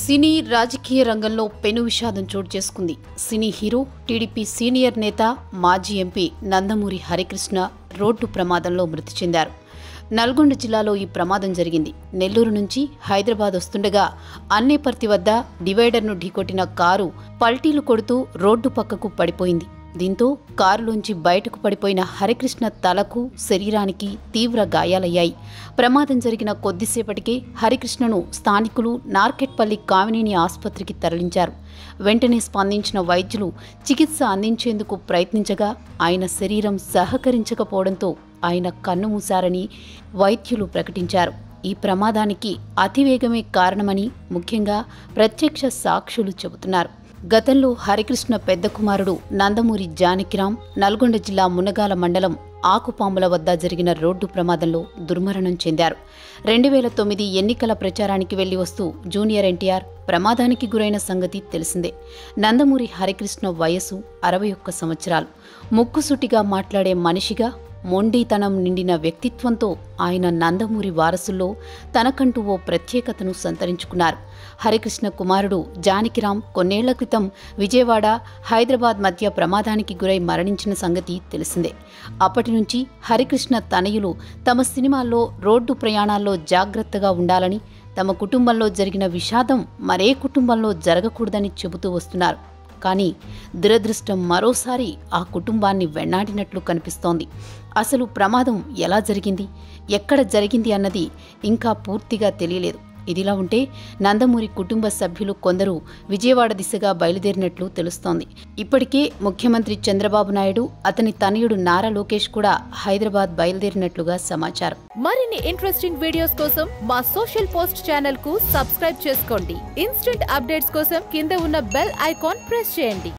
సినీ రాజకీయ రంగంలో పెను విషాదం చోటు చేసుకుంది సినీ హీరో టీడీపీ సీనియర్ నేత మాజీ ఎంపీ నందమూరి హరికృష్ణ రోడ్డు ప్రమాదంలో మృతి చెందారు నల్గొండ జిల్లాలో ఈ ప్రమాదం జరిగింది నెల్లూరు నుంచి హైదరాబాద్ వస్తుండగా అన్నేపర్తి వద్ద డివైడర్ను ఢీకొట్టిన కారు పల్టీలు కొడుతూ రోడ్డు పక్కకు పడిపోయింది దీంతో కారులోంచి బయటకు పడిపోయిన హరికృష్ణ తలకు శరీరానికి తీవ్ర గాయాలయ్యాయి ప్రమాదం జరిగిన కొద్దిసేపటికే హరికృష్ణను స్థానికులు నార్కెట్పల్లి కామినేని ఆసుపత్రికి తరలించారు వెంటనే స్పందించిన వైద్యులు చికిత్స అందించేందుకు ప్రయత్నించగా ఆయన శరీరం సహకరించకపోవడంతో ఆయన కన్నుమూశారని వైద్యులు ప్రకటించారు ఈ ప్రమాదానికి అతివేగమే కారణమని ముఖ్యంగా ప్రత్యక్ష సాక్షులు చెబుతున్నారు గతంలో హరికృష్ణ పెద్ద కుమారుడు నందమూరి జానకిరాం నల్గొండ జిల్లా మునగాల మండలం ఆకుపాముల వద్ద జరిగిన రోడ్డు ప్రమాదంలో దుర్మరణం చెందారు రెండు వేల తొమ్మిది ఎన్నికల ప్రచారానికి వెళ్లి వస్తూ జూనియర్ ఎన్టీఆర్ ప్రమాదానికి గురైన సంగతి తెలిసిందే నందమూరి హరికృష్ణ వయసు అరవై ఒక్క సంవత్సరాలు ముక్కుసూటిగా మాట్లాడే మనిషిగా మొండితనం నిండిన వ్యక్తిత్వంతో ఆయన నందమూరి వారసుల్లో తనకంటూ ఓ ప్రత్యేకతను సంతరించుకున్నారు హరికృష్ణ కుమారుడు జానకిరాం కొన్నేళ్ల క్రితం విజయవాడ హైదరాబాద్ మధ్య ప్రమాదానికి గురై మరణించిన సంగతి తెలిసిందే అప్పటి నుంచి హరికృష్ణ తనయులు తమ సినిమాల్లో రోడ్డు ప్రయాణాల్లో జాగ్రత్తగా ఉండాలని తమ కుటుంబంలో జరిగిన విషాదం మరే కుటుంబంలో జరగకూడదని చెబుతూ వస్తున్నారు కానీ దురదృష్టం మరోసారి ఆ కుటుంబాన్ని వెన్నాడినట్లు కనిపిస్తోంది అసలు ప్రమాదం ఎలా జరిగింది ఎక్కడ జరిగింది అన్నది ఇంకా పూర్తిగా తెలియలేదు ఇదిలా ఉంటే నందమూరి కుటుంబ సభ్యులు కొందరు విజయవాడ దిశగా బయలుదేరినట్లు తెలుస్తోంది ఇప్పటికే ముఖ్యమంత్రి చంద్రబాబు నాయుడు అతని తనయుడు నారా లోకేష్ కూడా హైదరాబాద్ బయలుదేరినట్లుగా సమాచారం మరిన్ని ఇంట్రెస్టింగ్ వీడియోస్ కోసం మా సోషల్ పోస్ట్ ఛానల్ కు సబ్స్క్రైబ్ చేసుకోండి ఇన్స్టెంట్ అప్డేట్స్ కోసం కింద ఉన్న బెల్ ఐకాన్ ప్రెస్ చేయండి